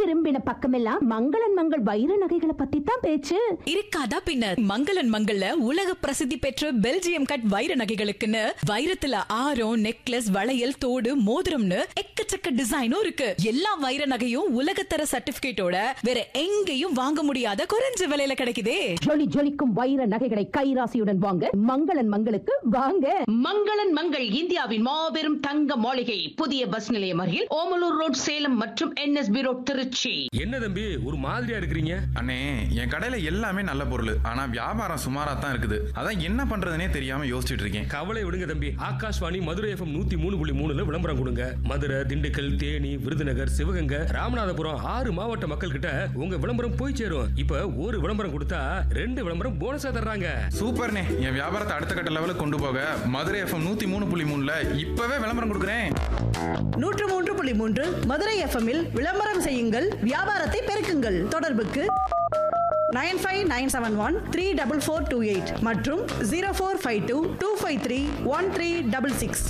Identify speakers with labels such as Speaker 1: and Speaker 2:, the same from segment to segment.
Speaker 1: திரும்பின பக்கமெல்லாம் மங்களன் மங்கள் வைர நகைகளை பத்தி தான் பேச்சு
Speaker 2: இருக்காதா பின்ன மங்களன் மங்கள்ல உலக பிரசித்தி பெற்ற பெல்ஜியம் கட் வைர நகைகளுக்குன்னு வைரத்துல ஆரம் நெக்லஸ் வளையல் தோடு மோதிரம்னு எக்கச்சக்க டிசைனும் இருக்கு எல்லா வைர நகையும் உலகத்தர சர்டிபிகேட்டோட வேற எங்கேயும் வாங்க முடியாத குறைஞ்ச விலையில கிடைக்குதே
Speaker 1: ஜொலி ஜொலிக்கும் வைர நகைகளை கைராசியுடன் வாங்க மங்களன் மங்களுக்கு வாங்க
Speaker 3: மங்களன் மங்கள் இந்தியாவின் மாபெரும் தங்க மாளிகை புதிய பஸ் நிலையம் அருகில் ஓமலூர் ரோட் சேலம் மற்றும் என்எஸ்பி ரோட் திருச்சி
Speaker 4: என்ன தம்பி ஒரு மாதிரியா இருக்கிறீங்க
Speaker 5: அண்ணே என் கடையில எல்லாமே நல்ல பொருள் ஆனா வியாபாரம் சுமாரா தான் இருக்குது அதான் என்ன பண்றதுனே தெரியாம யோசிச்சுட்டு இருக்கேன்
Speaker 4: கவலை விடுங்க தம்பி ஆகாஷ்வாணி மதுரை எஃப்எம் நூத்தி மூணு புள்ளி மூணுல விளம்பரம் கொடுங்க மதுரை திண்டுக்கல் தேனி விருதுநகர் சிவகங்கை ராமநாதபுரம் ஆறு மாவட்ட மக்கள் கிட்ட உங்க விளம்பரம் போய் சேரும் இப்ப ஒரு விளம்பரம் கொடுத்தா ரெண்டு விளம்பரம் போனஸா தர்றாங்க
Speaker 5: சூப்பர்ண்ணே என் வியாபாரத்தை அடுத்த கட்ட லெவலுக்கு கொண்டு போக மதுரை எஃப்எம் நூத்தி மூணு புள்ளி மூணுல இப்பவே விளம்பரம் கொடுக்குறேன்
Speaker 6: நூற்று மூன்று புள்ளி மூன்று மதுரை எஃப்எம்மில் விளம்பரம் செய்யுங்கள் வியாபாரத்தை பெருக்குங்கள் தொடர்புக்கு nine five nine seven one three double four two eight மற்றும் zero four five two two five three one three double six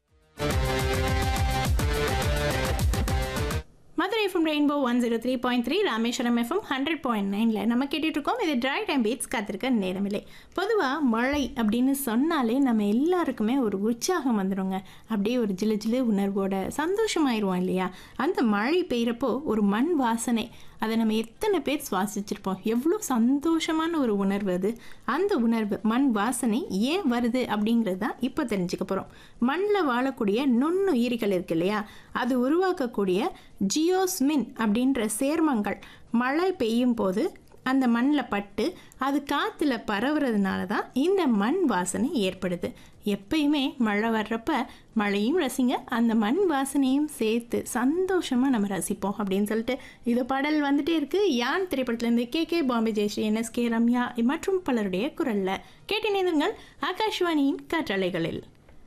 Speaker 7: Madurai FM Rainbow one zero three point three Rameswaram FM hundred point நைனில் நம்ம கேட்டுட்டு இருக்கோம் இது try time beats காத்திருக்க நேரமில்லை பொதுவாக மழை அப்படின்னு சொன்னாலே நம்ம எல்லாருக்குமே ஒரு உற்சாகம் வந்துடுங்க அப்படியே ஒரு ஜிலு ஜிலு உணர்வோட சந்தோஷமாயிருவோம் இல்லையா அந்த மழை பெய்கிறப்போ ஒரு மண் வாசனை அதை நம்ம எத்தனை பேர் சுவாசிச்சிருப்போம் எவ்வளோ சந்தோஷமான ஒரு உணர்வு அது அந்த உணர்வு மண் வாசனை ஏன் வருது அப்படிங்கிறது தான் இப்போ தெரிஞ்சுக்க போகிறோம் மண்ணில் வாழக்கூடிய நுண்ணுயிரிகள் இருக்கு இல்லையா அது உருவாக்கக்கூடிய ஜியோஸ்மின் அப்படின்ற சேர்மங்கள் மழை பெய்யும் போது அந்த மண்ணில் பட்டு அது காற்றுல பரவுறதுனால தான் இந்த மண் வாசனை ஏற்படுது எப்பயுமே மழை வர்றப்ப மழையும் ரசிங்க அந்த மண் வாசனையும் சேர்த்து சந்தோஷமாக நம்ம ரசிப்போம் அப்படின்னு சொல்லிட்டு இது பாடல் வந்துட்டே இருக்கு யான் திரைப்படத்துலேருந்து K K Bombay Jayashree N S K Ramya மற்றும் பலருடைய குரலில் கேட்டினேதுங்கள் ஆகாஷ்வாணியின் காற்றலைகளில்